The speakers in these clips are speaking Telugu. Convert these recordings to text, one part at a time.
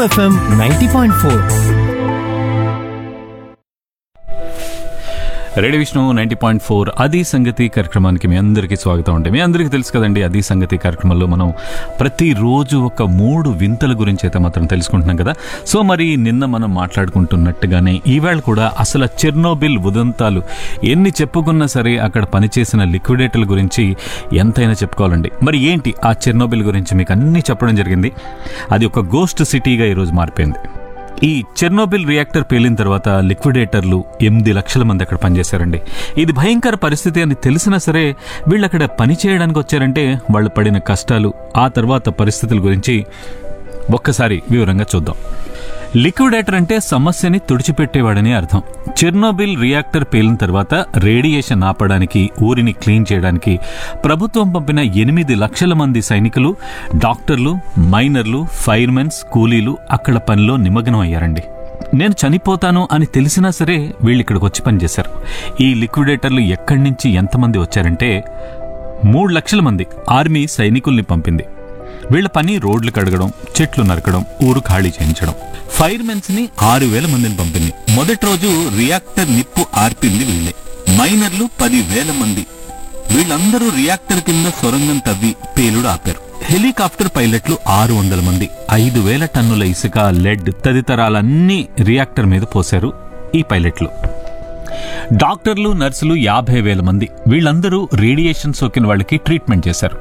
FM ninety point four radio Vishnu ninety point four అది సంగతి కార్యక్రమానికి మీ అందరికీ స్వాగతం అండి మీ అందరికీ తెలుసు కదండి అది సంగతి కార్యక్రమంలో మనం ప్రతిరోజు ఒక మూడు వింతల గురించి అయితే మాత్రం తెలుసుకుంటున్నాం కదా సో మరి నిన్న మనం మాట్లాడుకుంటున్నట్టుగానే ఈవేళ కూడా అసలు చెర్నోబిల్ ఉదంతాలు ఎన్ని చెప్పుకున్నా సరే అక్కడ పనిచేసిన లిక్విడేటర్ల గురించి ఎంతైనా చెప్పుకోవాలండి మరి ఏంటి ఆ చెర్నోబిల్ గురించి మీకు అన్నీ చెప్పడం జరిగింది అది ఒక గోస్ట్ సిటీగా ఈరోజు మారిపోయింది ఈ చెర్నోబిల్ రియాక్టర్ పేలిన తర్వాత లిక్విడేటర్లు ఎనిమిది లక్షల మంది అక్కడ పనిచేశారండి ఇది భయంకర పరిస్థితి అని తెలిసినా సరే వీళ్ళు అక్కడ పని చేయడానికి వచ్చారంటే వాళ్ళు పడిన కష్టాలు ఆ తర్వాత పరిస్థితుల గురించి ఒక్కసారి వివరంగా చూద్దాం లిక్విడేటర్ అంటే సమస్యని తుడిచిపెట్టేవాడని అర్థం చెర్నోబిల్ రియాక్టర్ పేలిన తర్వాత రేడియేషన్ ఆపడానికి ఊరిని క్లీన్ చేయడానికి ప్రభుత్వం పంపిన ఎనిమిది లక్షల మంది సైనికులు డాక్టర్లు మైనర్లు ఫైర్మెన్స్ కూలీలు అక్కడ పనిలో నిమగ్నం అయ్యారండి నేను చనిపోతాను అని తెలిసినా సరే వీళ్ళు ఇక్కడికి వచ్చి పనిచేశారు ఈ లిక్విడేటర్లు ఎక్కడి నుంచి ఎంతమంది వచ్చారంటే మూడు లక్షల మంది ఆర్మీ సైనికుల్ని పంపింది వీళ్ళ పని రోడ్లు కడగడం చెట్లు నరకడం ఊరు ఖాళీ చేయించడం ఫైర్మెన్స్ ని ఆరు వేల మందిని పంపింది మొదటి రోజు రియాక్టర్ నిప్పు ఆర్పింది వీళ్ళే మైనర్లు పది వేల మంది వీళ్ళందరూ రియాక్టర్ కింద సొరంగం తవ్వి పేలుడు ఆపారు హెలికాప్టర్ పైలట్లు ఆరు వందల మంది ఐదు వేల టన్నుల ఇసుక లెడ్ తదితరాలన్నీ రియాక్టర్ మీద పోశారు ఈ పైలట్లు డాక్టర్లు నర్సులు యాభై వేల మంది వీళ్ళందరూ రేడియేషన్ సోకిన వాళ్ళకి ట్రీట్మెంట్ చేశారు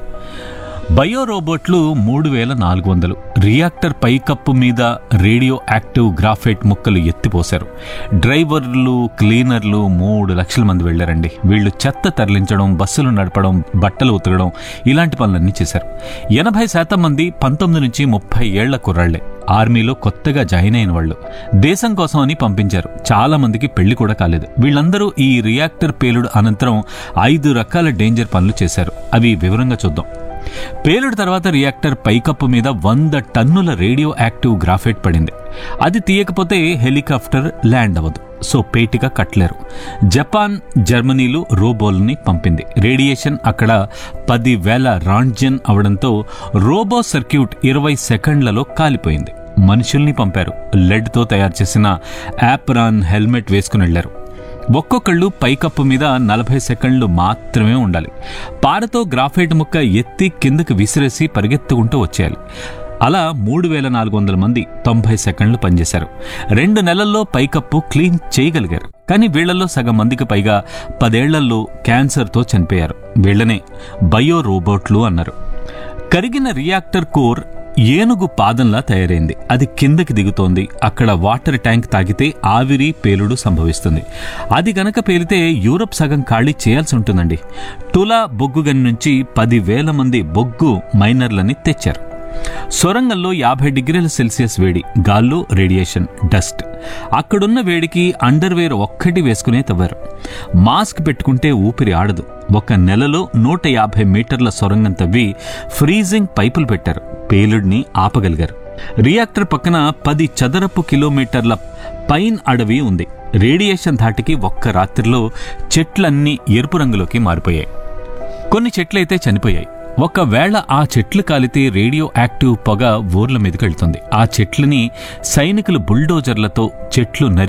బయో రోబోట్లు మూడు వేల నాలుగు వందలు రియాక్టర్ పైకప్పు మీద రేడియో యాక్టివ్ గ్రాఫైట్ ముక్కలు ఎత్తిపోశారు డ్రైవర్లు క్లీనర్లు మూడు లక్షల మంది వెళ్లారండి వీళ్ళు చెత్త తరలించడం బస్సులు నడపడం బట్టలు ఉతకడం ఇలాంటి పనులన్నీ చేశారు ఎనభై శాతం మంది పంతొమ్మిది నుంచి ముప్పై ఏళ్ల కుర్రాళ్లే ఆర్మీలో కొత్తగా జాయిన్ అయిన వాళ్ళు దేశం కోసం అని పంపించారు చాలా మందికి పెళ్లి కూడా కాలేదు వీళ్ళందరూ ఈ రియాక్టర్ పేలుడు అనంతరం ఐదు రకాల డేంజర్ పనులు చేశారు అవి వివరంగా చూద్దాం పేలుడు తర్వాత రియాక్టర్ పైకప్పు మీద వంద టన్నుల రేడియో యాక్టివ్ గ్రాఫైట్ పడింది అది తీయకపోతే హెలికాప్టర్ ల్యాండ్ అవ్వదు సో పేటిగా కట్టలేరు జపాన్ జర్మనీలు రోబోల్ని పంపింది రేడియేషన్ అక్కడ పది వేల రాండ్జన్ అవడంతో రోబో సర్క్యూట్ ఇరవై సెకండ్లలో కాలిపోయింది మనుషుల్ని పంపారు లెడ్తో తయారు చేసిన యాప్రాన్ హెల్మెట్ వేసుకుని వెళ్లారు ఒక్కొక్కళ్ళు పైకప్పు మీద నలభై సెకండ్లు మాత్రమే ఉండాలి పారతో గ్రాఫైట్ ముక్క ఎత్తి కిందకు విసిరేసి పరిగెత్తుకుంటూ వచ్చేయాలి అలా మూడు వేల నాలుగు వందల మంది తొంభై సెకండ్లు పనిచేశారు రెండు నెలల్లో పైకప్పు క్లీన్ చేయగలిగారు కానీ వీళ్లలో సగం మందికి పైగా పదేళ్లలో క్యాన్సర్తో చనిపోయారు వీళ్లనే బయో రోబోట్లు అన్నారు కరిగిన రియాక్టర్ కోర్ ఏనుగు పాదంలా తయారైంది అది కిందకి దిగుతోంది అక్కడ వాటర్ ట్యాంక్ తాగితే ఆవిరి పేలుడు సంభవిస్తుంది అది గనక పేలితే యూరప్ సగం ఖాళీ చేయాల్సి ఉంటుందండి టులా బొగ్గు గని నుంచి పదివేల మంది బొగ్గు మైనర్లని తెచ్చారు సొరంగంలో యాభై డిగ్రీల సెల్సియస్ వేడి గాల్లో రేడియేషన్ డస్ట్ అక్కడున్న వేడికి అండర్వేర్ ఒక్కటి వేసుకునే తవ్వారు మాస్క్ పెట్టుకుంటే ఊపిరి ఆడదు ఒక నెలలో నూట యాభై మీటర్ల సొరంగం తవ్వి ఫ్రీజింగ్ పైపులు పెట్టారు పేలుడిని ఆపగలిగారు రియాక్టర్ పక్కన పది చదరపు కిలోమీటర్ల పైన్ అడవి ఉంది రేడియేషన్ ధాటికి ఒక్క రాత్రిలో చెట్లన్నీ ఎరుపు రంగులోకి మారిపోయాయి కొన్ని చెట్లయితే చనిపోయాయి ఒకవేళ ఆ చెట్లు కాలితే రేడియో యాక్టివ్ పొగ ఊర్ల మీదకి వెళ్తుంది ఆ చెట్లని సైనికులు బుల్డోజర్లతో చెట్లు నరి